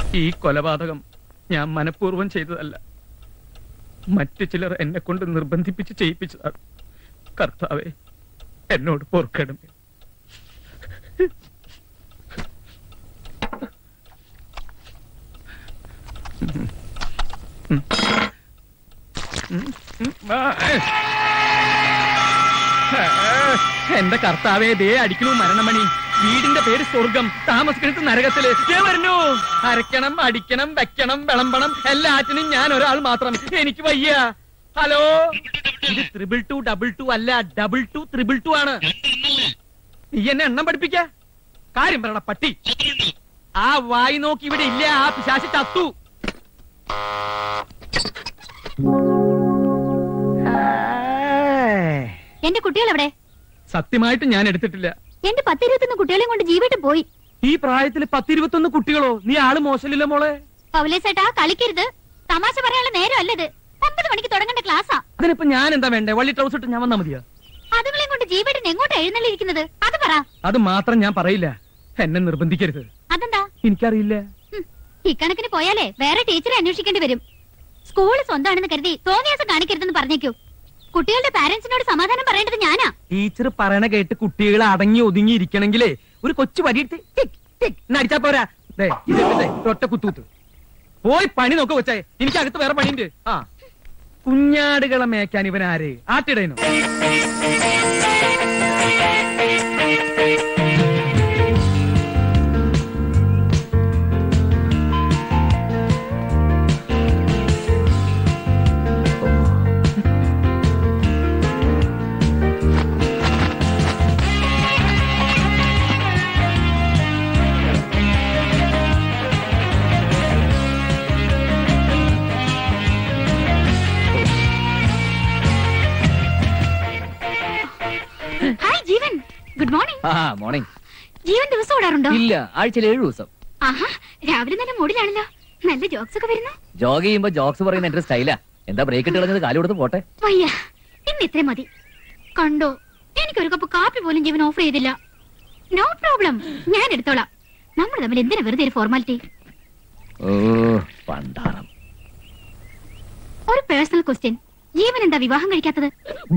ഈ കൊലപാതകം ഞാൻ മനഃപൂർവ്വം ചെയ്തതല്ല മറ്റു ചിലർ എന്നെ കൊണ്ട് നിർബന്ധിപ്പിച്ച് ചെയ്യിപ്പിച്ചതാണ് കർത്താവെ എന്നോട് പൊറുക്കണമേ എന്റെ കർത്താവേ ദേ അടിക്കണു മരണമണി വീടിന്റെ പേര് സ്വർഗം താമസിക്കുന്നത് നരകത്തില് ദേ വരുന്നു അരയ്ക്കണം അടിക്കണം വെക്കണം വിളമ്പണം എല്ലാറ്റിനും ഞാൻ ഒരാൾ മാത്രം എനിക്ക് വയ്യ ഹലോ ഇത് ത്രിബിൾ ടു ഡബിൾ ടു അല്ല ഡബിൾ ടു ത്രിബിൾ ടു ആണ് നീ എന്നെ എണ്ണം പഠിപ്പിക്ക കാര്യം പറയണ പട്ടി ആ വായി നോക്കി ഇവിടെ ഇല്ല ആ പിശാശി ചത്തു എന്റെ കുട്ടികൾ എവിടെ സത്യമായിട്ട് ഞാൻ എടുത്തിട്ടില്ല എന്റെ പത്തിരുപത്തൊന്ന് കുട്ടികളെയും കൊണ്ട് ജീവട്ട് പോയി ഈ പ്രായത്തിൽ പത്തിരുപത്തൊന്ന് കുട്ടികളോ നീ ആള് മോശമില്ല മോളെ പൗലേസേട്ടാ കളിക്കരുത് തമാശ പറയാനുള്ള നേരം അല്ലത് ഒമ്പത് മണിക്ക് തുടങ്ങേണ്ട ക്ലാസ്സാ അതിനിപ്പോ ഞാൻ എന്താ വേണ്ടേ വള്ളി ട്രൗസ് ഇട്ട് ഞാൻ വന്നാ മതിയോ അതുങ്ങളെയും കൊണ്ട് ജീവട്ടിന് എങ്ങോട്ടാ എഴുന്നള്ളിരിക്കുന്നത് അത് പറ അത് മാത്രം ഞാൻ പറയില്ല എന്നെ നിർബന്ധിക്കരുത് അതെന്താ എനിക്കറിയില്ല ഹും, ഇക്കണക്കിന് പോയാലേ വേറെ ടീച്ചറെ അന്വേഷിക്കേണ്ടി വരും സ്കൂൾ സ്വന്തമാണെന്ന് കരുതി തോന്നിയാസം കാണിക്കരുതെന്ന് പറഞ്ഞേക്കൂ കുട്ടികളുടെ പാരന്റ്സിനോട് സമാധാനം പറയേണ്ടത് ഞാനാ ടീച്ചർ പറയണ കേട്ട് കുട്ടികൾ അടങ്ങി ഒതുങ്ങി ഇരിക്കണെങ്കിലേ ഒരു കൊച്ചു വടിയെടുത്ത് ടിക് ടിക് എന്ന് അടിച്ചാ പോരാ ദേ, ഇത് ദേ, ഒറ്റ കുത്തൂത്ത് പോയി പണി നോക്ക് കൊച്ചേ എനിക്ക് അകത്ത് വേറെ പണിയുണ്ട് ആ കുഞ്ഞാടുകളെ മേയ്ക്കാൻ ഇവൻ ആര് ആട്ടിടയനോ ഹായ് ജീവൻ ഗുഡ് മോർണിംഗ് ആ മോർണിംഗ് ജീവൻ ദിവസം ഓടാറുണ്ടോ ഇല്ല ആഴ്ചയിൽ ഏഴു ദിവസം ആഹാ രാവിലെ നല്ല മൂഡിലാണല്ലോ നല്ല ജോക്സ് ഒക്കെ വരുന്നു ജോഗ് ചെയ്യുമ്പോ ജോക്സ് പറയുന്ന എന്റെ സ്റ്റൈലാ എന്താ ബ്രേക്ക് ഇട്ട് കളഞ്ഞത് കാല് കൊടുത്ത് പോട്ടെ വയ്യ ഇന്ന് ഇത്രയും മതി കണ്ടോ എനിക്കൊരു കപ്പ് കാപ്പി പോലും ജീവൻ ഓഫർ ചെയ്തില്ല നോ പ്രോബ്ലം ഞാൻ എടുത്തോളാം നമ്മൾ തമ്മിൽ എന്തിനാ വെറുതെ ഒരു ഫോർമാലിറ്റി ഓ പണ്ടാറം ഒരു പേഴ്സണൽ ക്വസ്റ്റ്യൻ ജീവൻ എന്താ വിവാഹം കഴിക്കാത്തത്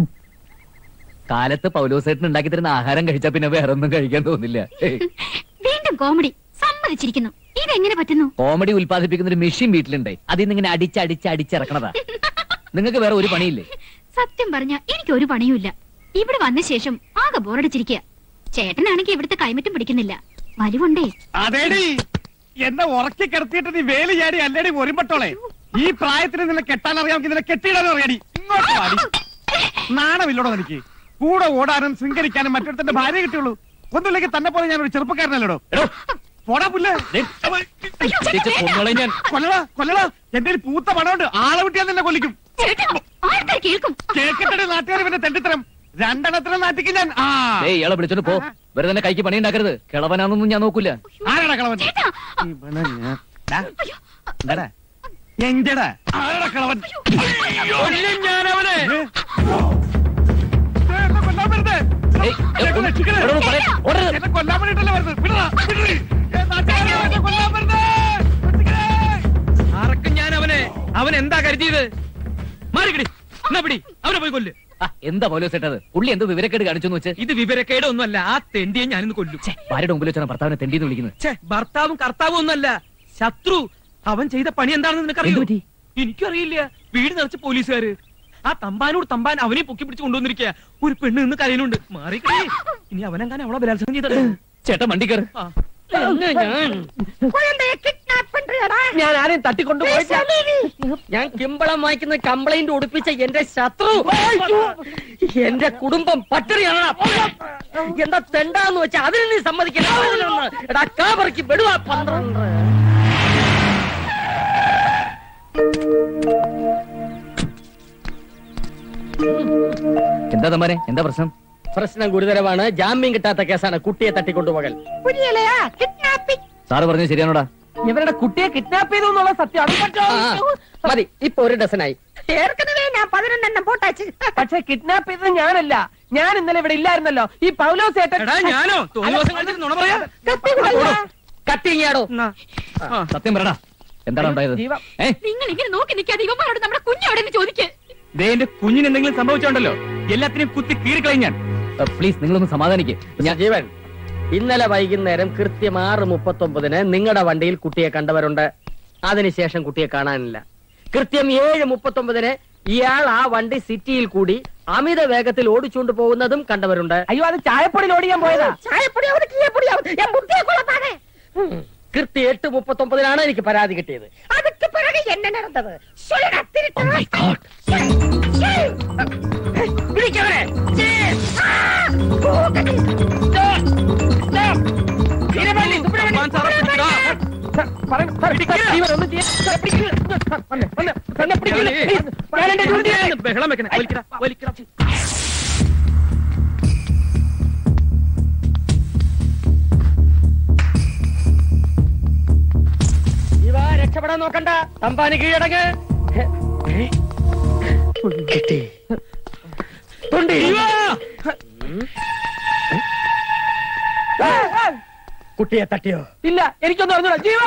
കാലത്ത് പൗലോസേട്ടൻ ഉണ്ടാക്കി തരുന്ന ആഹാരം കഴിച്ചാ പിന്നെ വേറെ ഒന്നും കഴിക്കാൻ തോന്നില്ല വീണ്ടും കോമഡി സമ്മതിച്ചിരിക്കുന്നു ഇതെങ്ങനെ പറ്റുന്നു കോമഡി ഉൽപ്പാദിപ്പിക്കുന്ന ഒരു മെഷീൻ വീട്ടിലുണ്ട് അതിൽ നിന്ന് ഇങ്ങനെ അടിച്ച് അടിച്ച് അടിച്ചിറക്കണതാ നിങ്ങൾക്ക് വേറെ ഒരു പണിയില്ലേ സത്യം പറഞ്ഞ എനിക്ക് ഒരു പണിയുമില്ല ഇവിടെ വന്ന ശേഷം ആകെ ബോറടിച്ചിരിക്കുക ചേട്ടനാണെങ്കിൽ ഇവിടുത്തെ കൈമറ്റും പിടിക്കുന്നില്ല വലിവുണ്ടേ അതേടി എന്നെ ഉറക്കി കിടത്തിയിട്ട് നീ വേലി ചാടി അല്ലേടി ഒരുമ്പട്ടോളെ ഈ പ്രായത്തിന് നിന്നെ കെട്ടാൻ അറിയാമെങ്കിൽ നിന്നെ കെട്ടിയിടാനും അറിയാടി ഇങ്ങോട്ട് വാടി നാണമില്ലടോ എനിക്ക് കൂടെ ഓടാനും ശൃംഗരിക്കാനും മറ്റൊരുത്തന്റെ ഭാര്യ കിട്ടിയുള്ളൂ ഒന്നുമില്ലെങ്കിൽ തന്നെ പോലെ ഞാൻ ഒരു ചെറുപ്പക്കാരനല്ലടോ എടോ, പോടാ പുല്ലേ അയ്യോ, ചേട്ടാ, ചേച്ചി, വേണ്ട. കൊന്നോളെ ഞാൻ. കൊല്ലടാ കൊല്ലടാ എന്റെ ഒരു പൂത്ത പണമുണ്ട് ആളെ വിട്ടിയാൽ നിന്നെ കൊല്ലിക്കും ചേട്ടാ, ആൾക്കാർ കേൾക്കും കേക്കട്ടെ നാട്ടുകാർ പിന്നെ തെണ്ടിത്തരം രണ്ടെണ്ണത്തിനെ നാട്ടിക്ക് ഞാൻ ആ ഏയ് ഇയാളെ വിളിച്ചോണ്ട് പോ വെറുതെ തന്നെ കൈക്ക് പണി ഉണ്ടാക്കരുത് കിളവനാന്നൊന്നും ഞാൻ നോക്കൂല ആരാടാ കളവൻ ചേട്ടാ ഇവനെ ഞാൻ- ഡാ, അയ്യോ, എന്താടാ എങ്കടാ ആരാടാ കളവൻ കൊല്ലും ഞാൻ അവനെ ഏ? ഏ, എന്നെ കൊല്ലാൻ വരുന്നേ. ഏയ്, ഏ, എന്നെ ഒന്ന് രക്ഷിക്കണേ. എടോ, ഒന്ന് പറയാ, ഓടരുത്. എന്നെ കൊല്ലാൻ വേണ്ടിട്ടല്ലേ വരുന്നത് വിടടാ, വിടറി. ഏ, നാട്ടുകാരെ, എന്നെ കൊല്ലാൻ വരുന്നേ. രക്ഷിക്കണേ. അറക്കും ഞാൻ അവനെ അവൻ എന്താ കരുതിയത് മാറിക്കിടി എന്നാ പിടി അവനെ പോയി കൊല്ല് ആ, എന്താ പൗലോസേട്ടത് പുള്ളി എന്തോ വിവരക്കേട് കാണിച്ചു വെച്ച് ഇത് വിവരക്കേട് ഒന്നുമല്ല ആ തെണ്ടിയെ ഞാനിന്ന് കൊല്ലും ഭാര്യയുടെ മുമ്പിൽ വെച്ചാണ് ഭർത്താവിനെ തെണ്ടിന്ന് വിളിക്കുന്നത് ഛേ ഭർത്താവും കർത്താവും ഒന്നല്ല ശത്രു അവൻ ചെയ്ത പണി എന്താണെന്ന് നിനക്കറിയോ എന്ത് പറ്റി? എനിക്കറിയില്ല വീട് നിറച്ച് പോലീസുകാര് ആ തമ്പാനോട് തമ്പാൻ അവനെ പൊക്കി പിടിച്ച് കൊണ്ടുവന്നിരിക്കുക ഒരു പെണ്ണ് നിന്ന് കരയിലുണ്ട് മാറിക്കേ ഇനി അവനെങ്ങനെ അവളെ ബലാത്സംഗം ചെയ്തത് ചേട്ടൻ വണ്ടിക്കർ ആ. എന്നെ ഞാൻ ഞാൻ ആരെയും തട്ടിക്കൊണ്ടു ഞാൻ കിമ്പളം വായിക്കുന്ന കംപ്ലൈന്റ് ഒടുപ്പിച്ച എന്റെ ശത്രു എന്റെ കുടുംബം പട്ടിണിയാണ് എന്താ തെണ്ടാന്ന് വെച്ചാ അതിന് നീ സമ്മതിക്കണം എടാ കാപറിക്ക് വിടുവാ പന്ത്രണ്ട് എന്താ തമ്മാനെ എന്താ പ്രശ്നം പ്രശ്നം ഗുരുതരമാണ് ജാമ്യം കിട്ടാത്ത കേസാണ് കുട്ടിയെ തട്ടിക്കൊണ്ടുപോകൽ സാറ് പറഞ്ഞത് ശരിയാണോടാ ഇവരുടെ കുട്ടിയെ കിഡ്നാപ്പ് ചെയ്തു എന്നുള്ള സത്യം മതി ഇപ്പൊ ഒരു ഡസനായി ഏற்கனவே ഞാൻ പതിനൊന്നെണ്ണം പോട്ടാച്ച് പക്ഷെ കിഡ്നാപ്പ് ചെയ്തത് ഞാനല്ല ഞാൻ ഇന്നലെ ഇവിടെ ഇല്ലായിരുന്നല്ലോ ഈ പൗലോസ് എടാ ഞാനോ തോന്നിയ ദിവസം കഴിഞ്ഞിട്ട് നുണ പറയാ കട്ടിങ്ങിയാടോ എന്നാ. സത്യം പറയടാ എന്താണ് ഉണ്ടായത് ജീവ ഏ നിങ്ങൾ ഇങ്ങനെ നോക്കി നിൽക്കാതെ ഇവന്മാരോട് നമ്മുടെ കുഞ്ഞവിടെ ചോദിക്കേ ദേ എന്റെ കുഞ്ഞിന് എന്തെങ്കിലും സംഭവിച്ചോണ്ടല്ലോ എല്ലാത്തിനും കുത്തി കീറിക്കളയും ഞാൻ പ്ലീസ് നിങ്ങളൊന്ന് സമാധാനിക്ക് ഞാൻ ജീവൻ ഇന്നലെ വൈകുന്നേരം കൃത്യം ആറ് മുപ്പത്തൊമ്പതിന് നിങ്ങളുടെ വണ്ടിയിൽ കുട്ടിയെ കണ്ടവരുണ്ട് അതിനുശേഷം കുട്ടിയെ കാണാനില്ല കൃത്യം ഏഴ് മുപ്പത്തൊമ്പതിന് ഇയാൾ ആ വണ്ടി സിറ്റിയിൽ കൂടി അമിത വേഗത്തിൽ ഓടിച്ചുകൊണ്ട് പോകുന്നതും കണ്ടവരുണ്ട് അയ്യോ അത് ചായപ്പൊടിയിൽ ഓടിക്കാൻ പോയതാ കൃത്യം എട്ട് മുപ്പത്തൊമ്പതിനാണ് എനിക്ക് പരാതി കിട്ടിയത് അതിക്ക് പിറകെ എന്നെ നടന്നത് Oh my God. പിടിക്കവരെ അമ്മാൻ സാറെ പിടിക്കടാ. ബഹളം വെക്കണേ വലിക്കടാ വലിക്കടാ ഇവ രക്ഷപ്പെടാൻ നോക്കണ്ട തമ്പാന് കീഴടങ്ങ് കിട്ടി തൊണ്ടി കുട്ടിയെ തട്ടിയോ ഇല്ല എനിക്കൊന്നും അറിഞ്ഞൂടാ ജീവാ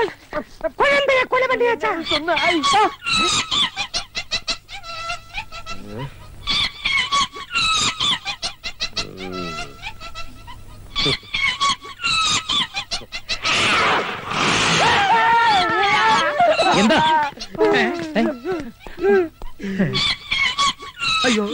എന്താ അയ്യോ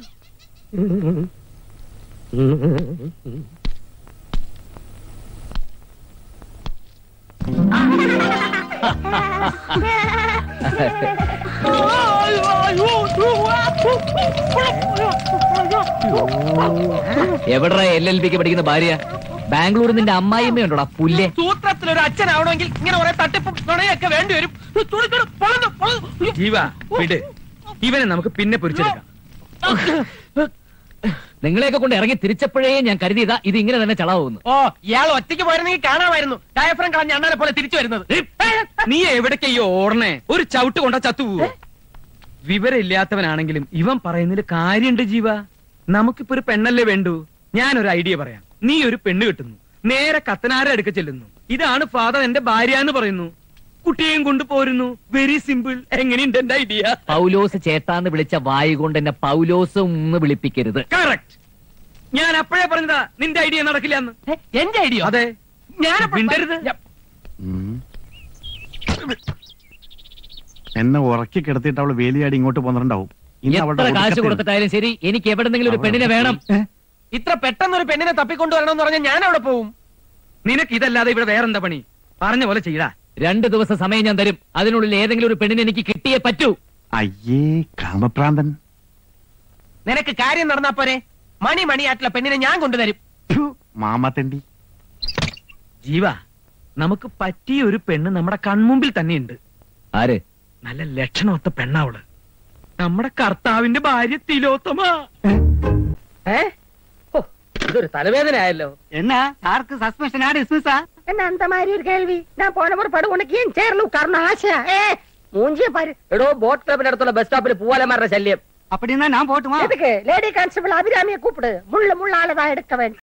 എവിടെ എൽ എൽ ബിക്ക് പഠിക്കുന്ന ഭാര്യ ബാംഗ്ലൂർ നിന്റെ അമ്മായിമ്മയുണ്ടോടാ പുല്ലേ സൂത്രത്തിൽ ഒരു അച്ഛനാവണമെങ്കിൽ ഇങ്ങനെ കുറെ തട്ടിപ്പും നുണയൊക്കെ വേണ്ടി വരും ജീവ വിട് ഇവനെ നമുക്ക് പിന്നെ പൊരിച്ചെടുക്കാം നിങ്ങളെയൊക്കെ കൊണ്ട് ഇറങ്ങി തിരിച്ചപ്പോഴേ ഞാൻ കരുതിയതാ ഇത് ഇങ്ങനെ തന്നെ ചളാവുന്നു ഓ ഇയാൾ ഒറ്റയ്ക്ക് പോയിരുന്നെങ്കിൽ കാണാമായിരുന്നു ഡയഫ്രം കളഞ്ഞ അണ്ണാനെ പോലെ തിരിച്ചു വരുന്നത് നീ എവിടേക്കയ്യോ ഓടണേ ഒരു ചവിട്ട് കൊണ്ടാ ചത്തുപോവോ വിവരമില്ലാത്തവനാണെങ്കിലും ഇവൻ പറയുന്നതിൽ കാര്യണ്ട് ജീവ നമുക്കിപ്പോ ഒരു പെണ്ണല്ലേ വേണ്ടു ഞാനൊരു ഐഡിയ പറയാം നീ ഒരു പെണ്ണ് കിട്ടുന്നു നേരെ കത്തനാരെ അടുക്ക ചെല്ലുന്നു ഇതാണ് ഫാദർ എന്റെ ഭാര്യ എന്ന് പറയുന്നു കുട്ടിയെയും കൊണ്ട് പോരുന്നു വെരി സിമ്പിൾ എങ്ങനെയുണ്ട് എന്റെ ഐഡിയ പൗലോസ് ചേട്ടാന്ന് വിളിച്ച വായു കൊണ്ട് എന്നെ പൗലോസ് ഒന്ന് വിളിപ്പിക്കരുത് കറക്റ്റ് ഞാൻ അപ്പോഴേ പറഞ്ഞതാ നിന്റെ ഐഡിയ നടക്കില്ല എന്ന് എന്റെ ഐഡിയ അതെ ഞാൻ മിണ്ടരുത് എന്നെ ഉറക്കി കിടത്തിയിട്ട് അവള് വേലിയാടി ഇങ്ങോട്ട് പോന്നിട്ടുണ്ടാവും ഇന്ന് അവളുടെ എത്ര കാശ് ഒടുക്കത്തെ- കൊടുത്തിട്ടായാലും ശരി എനിക്ക് എവിടെന്നെങ്കിലും ഒരു പെണ്ണിനെ വേണം ഇത്ര പെട്ടെന്ന് ഒരു പെണ്ണിനെ തപ്പിക്കൊണ്ടുവരണമെന്ന് പറഞ്ഞാൽ ഞാൻ അവിടെ പോവും നിനക്ക് ഇതല്ലാതെ ഇവിടെ വേറെന്താ പണി പറഞ്ഞ പോലെ ചെയ്യടാ രണ്ട് ദിവസം സമയം ഞാൻ തരും അതിനുള്ളിൽ ഏതെങ്കിലും ഒരു പെണ്ണിനെ എനിക്ക് കിട്ടിയേ പറ്റൂ അയ്യേ കാമപ്രാന്തൻ നിനക്ക് കാര്യം നടന്നാ പോരെ മണി മണിയായിട്ടുള്ള പെണ്ണിനെ ഞാൻ കൊണ്ടുതരും ഫു, മാമത്തണ്ടി ജീവ നമുക്ക് പറ്റിയ ഒരു പെണ്ണ് നമ്മുടെ കൺമുമ്പിൽ തന്നെയുണ്ട് ആര് നല്ല ലക്ഷണമൊത്ത പെണ്ണാവള് നമ്മുടെ കർത്താവിന്റെ ഭാര്യ തിലോത്തമ ഏ ഓ, ഇതൊരു തലവേദന ആയല്ലോ என்ன சாருக்கு சஸ்பென்ஷனா டிஸ்மிஸா என்ன அந்த மாதிரி ஒரு கேள்வி நான் போன ஒரு படு உனக்கு ஏன் சேர்ல உட்காரணும் ஆசையா ஏ மூஞ்சிய பாரு എടോ ബോട്ട് ക്ലബിന്റെ അടുത്തുള്ള ബസ് സ്റ്റോപ്പിൽ പൂവാലമാരുടെ ശല്യം அப்படின்னா நான் போட்டுமா எதுக்கு லேடி கான்ஸ்டபிள் அபிராமியை கூப்பிடு முள்ள முள்ளாலதான் எடுக்க வேண்டும்